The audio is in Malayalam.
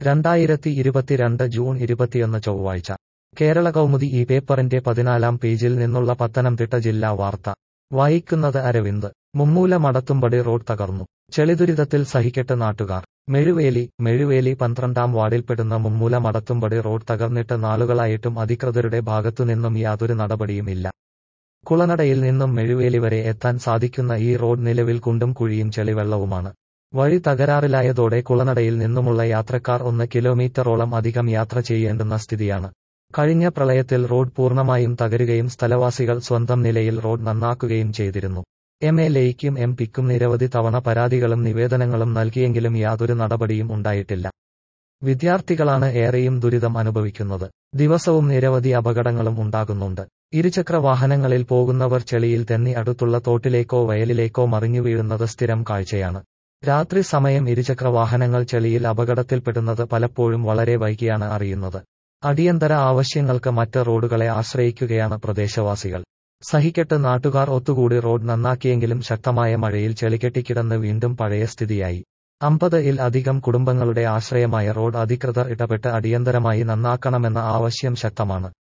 രണ്ടായിരത്തി ഇരുപത്തിരണ്ട് ജൂൺ ഇരുപത്തിയൊന്ന് ചൊവ്വാഴ്ച കേരള കൗമുദി ഈ പേപ്പറിന്റെ പതിനാലാം പേജിൽ നിന്നുള്ള പത്തനംതിട്ട ജില്ലാ വാർത്ത വായിക്കുന്നത് അരവിന്ദ് മുമ്മൂല മടത്തുംപടി റോഡ് തകർന്നു ചെളിദുരിതത്തിൽ സഹിക്കെട്ട് നാട്ടുകാർ മെഴുവേലി മെഴുവേലി പന്ത്രണ്ടാം വാർഡിൽപ്പെടുന്ന മുമ്മൂല മടത്തുംപടി റോഡ് തകർന്നിട്ട് നാളുകളായിട്ടും അധികൃതരുടെ ഭാഗത്തുനിന്നും യാതൊരു നടപടിയും ഇല്ല കുളനടയിൽ നിന്നും മെഴുവേലി വരെ എത്താൻ സാധിക്കുന്ന ഈ റോഡ് നിലവിൽ കുണ്ടും കുഴിയും ചെളിവെള്ളവുമാണ് വഴി തകരാറിലായതോടെ കുളനടയിൽ നിന്നുമുള്ള യാത്രക്കാർ ഒന്ന് കിലോമീറ്ററോളം അധികം യാത്ര ചെയ്യേണ്ടുന്ന സ്ഥിതിയാണ് കഴിഞ്ഞ പ്രളയത്തിൽ റോഡ് പൂർണ്ണമായും തകരുകയും സ്ഥലവാസികൾ സ്വന്തം നിലയിൽ റോഡ് നന്നാക്കുകയും ചെയ്തിരുന്നു എം എൽ എയ്ക്കും എം പിക്കും നിരവധി തവണ പരാതികളും നിവേദനങ്ങളും നൽകിയെങ്കിലും യാതൊരു നടപടിയും ഉണ്ടായിട്ടില്ല വിദ്യാർത്ഥികളാണ് ഏറെയും ദുരിതം അനുഭവിക്കുന്നത് ദിവസവും നിരവധി അപകടങ്ങളും ഉണ്ടാകുന്നുണ്ട് ഇരുചക്ര വാഹനങ്ങളിൽ പോകുന്നവർ ചെളിയിൽ തെന്നി അടുത്തുള്ള തോട്ടിലേക്കോ വയലിലേക്കോ മറിഞ്ഞു വീഴുന്നത് സ്ഥിരം കാഴ്ചയാണ് രാത്രി സമയം ഇരുചക്ര വാഹനങ്ങൾ ചെളിയിൽ അപകടത്തിൽപ്പെടുന്നത് പലപ്പോഴും വളരെ വൈകിയാണ് അറിയുന്നത് അടിയന്തര ആവശ്യങ്ങൾക്ക് മറ്റ് റോഡുകളെ ആശ്രയിക്കുകയാണ് പ്രദേശവാസികൾ സഹിക്കെട്ട് നാട്ടുകാർ ഒത്തുകൂടി റോഡ് നന്നാക്കിയെങ്കിലും ശക്തമായ മഴയിൽ ചെളികെട്ടിക്കിടന്ന് വീണ്ടും പഴയ സ്ഥിതിയായി അമ്പത് ഇൽ അധികം കുടുംബങ്ങളുടെ ആശ്രയമായ റോഡ് അധികൃതർ ഇടപെട്ട് അടിയന്തരമായി നന്നാക്കണമെന്ന ആവശ്യം ശക്തമാണ്